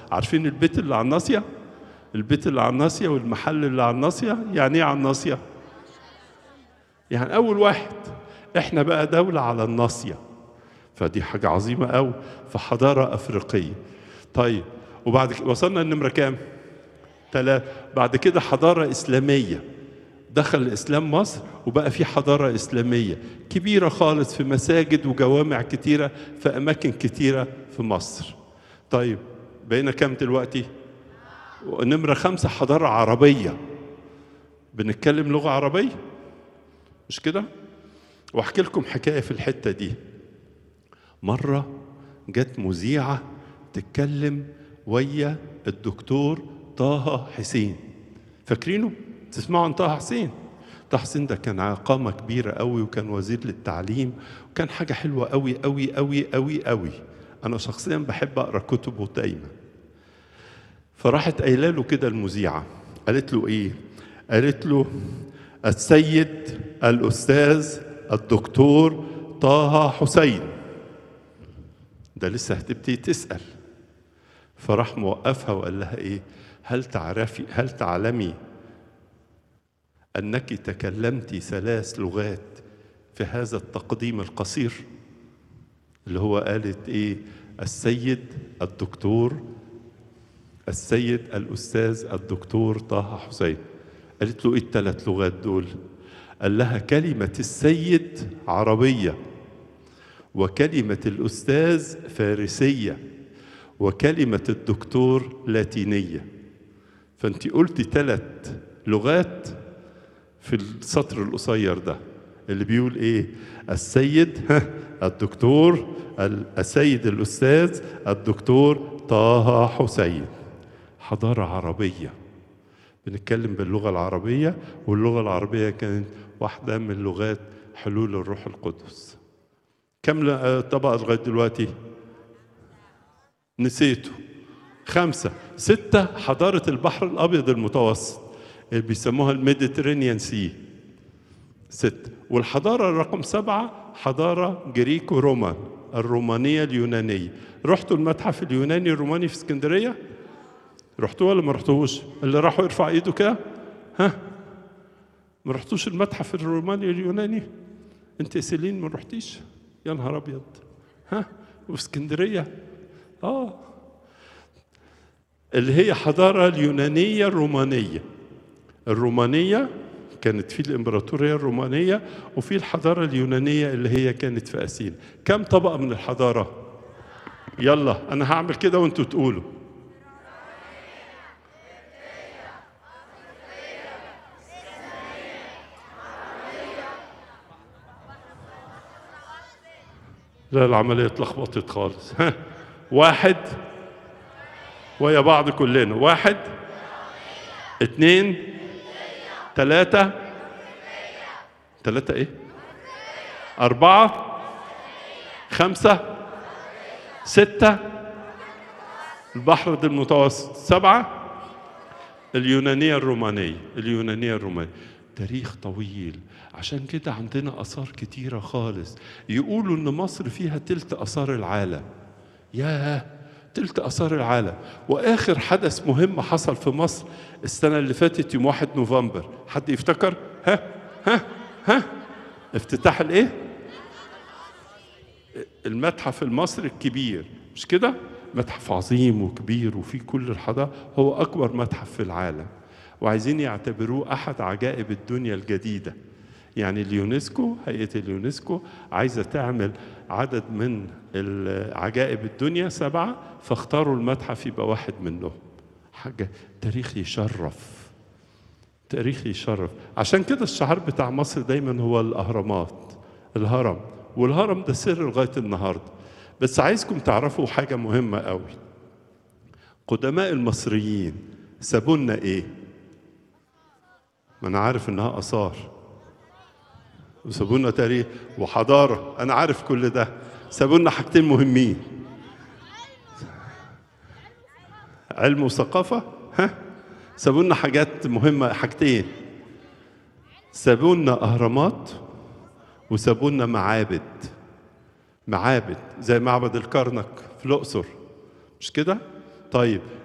عارفين البيت اللي على الناصيه البيت اللي على الناصيه والمحل اللي على الناصيه يعني ايه على الناصيه يعني اول واحد احنا بقى دوله على الناصيه فدي حاجه عظيمه قوي في حضاره افريقيه طيب وبعد كده وصلنا النمره كام ثلاثة بعد كده حضاره اسلاميه دخل الاسلام مصر وبقى في حضاره اسلاميه كبيره خالص في مساجد وجوامع كتيره في اماكن كتيره في مصر طيب بقينا كام دلوقتي نمره خمسه حضاره عربيه بنتكلم لغه عربيه مش كده واحكي لكم حكايه في الحته دي مره جت مذيعه تتكلم ويا الدكتور طه حسين فاكرينه تسمعوا عن طه حسين طه حسين ده كان قامه كبيره قوي وكان وزير للتعليم وكان حاجه حلوه قوي قوي قوي قوي قوي انا شخصيا بحب اقرا كتبه دايما فراحت قايله له كده المذيعه قالت له ايه قالت له السيد الاستاذ الدكتور طه حسين ده لسه هتبتدي تسال فراح موقفها وقال لها ايه هل تعرفي هل تعلمي انك تكلمت ثلاث لغات في هذا التقديم القصير اللي هو قالت ايه السيد الدكتور السيد الاستاذ الدكتور طه حسين قالت له ايه الثلاث لغات دول قال لها كلمه السيد عربيه وكلمه الاستاذ فارسيه وكلمه الدكتور لاتينيه فانت قلتي ثلاث لغات في السطر القصير ده اللي بيقول ايه السيد الدكتور السيد الاستاذ الدكتور طه حسين حضاره عربيه بنتكلم باللغه العربيه واللغه العربيه كانت واحده من لغات حلول الروح القدس كم طبقه لغايه دلوقتي نسيته خمسه سته حضاره البحر الابيض المتوسط اللي بيسموها الميديترينيان سي ست والحضارة رقم سبعة حضارة جريكو رومان الرومانية اليونانية رحتوا المتحف اليوناني الروماني في اسكندرية رحتوا ولا ما رحتوش اللي راحوا يرفع ايده كده ها ما رحتوش المتحف الروماني اليوناني انت سيلين ما رحتيش يا نهار ابيض ها وفي اسكندرية اه اللي هي حضارة اليونانية الرومانية الرومانية كانت في الإمبراطورية الرومانية وفي الحضارة اليونانية اللي هي كانت في أثينا كم طبقة من الحضارة يلا أنا هعمل كده وأنتوا تقولوا لا العملية اتلخبطت خالص ها واحد ويا بعض كلنا واحد اثنين ثلاثة ثلاثة ايه أربعة خمسة ستة البحر المتوسط سبعة اليونانية الرومانية اليونانية الرومانية تاريخ طويل عشان كده عندنا آثار كتيرة خالص يقولوا إن مصر فيها تلت آثار العالم ياه تلت آثار العالم وآخر حدث مهم حصل في مصر السنة اللي فاتت يوم 1 نوفمبر حد يفتكر ها ها ها افتتاح الايه المتحف المصري الكبير مش كده متحف عظيم وكبير وفيه كل الحضارة هو أكبر متحف في العالم وعايزين يعتبروه أحد عجائب الدنيا الجديدة يعني اليونسكو هيئة اليونسكو عايزة تعمل عدد من عجائب الدنيا سبعة فاختاروا المتحف يبقى واحد منهم حاجة تاريخ يشرف تاريخ يشرف عشان كده الشعار بتاع مصر دايما هو الأهرامات الهرم والهرم ده سر لغاية النهاردة بس عايزكم تعرفوا حاجة مهمة قوي قدماء المصريين سابوا لنا ايه ما انا عارف انها اثار وسابوا لنا تاريخ وحضاره انا عارف كل ده سابوا لنا حاجتين مهمين علم وثقافه ها سابوا لنا حاجات مهمه حاجتين سابوا لنا اهرامات وسابوا لنا معابد معابد زي معبد الكرنك في الاقصر مش كده طيب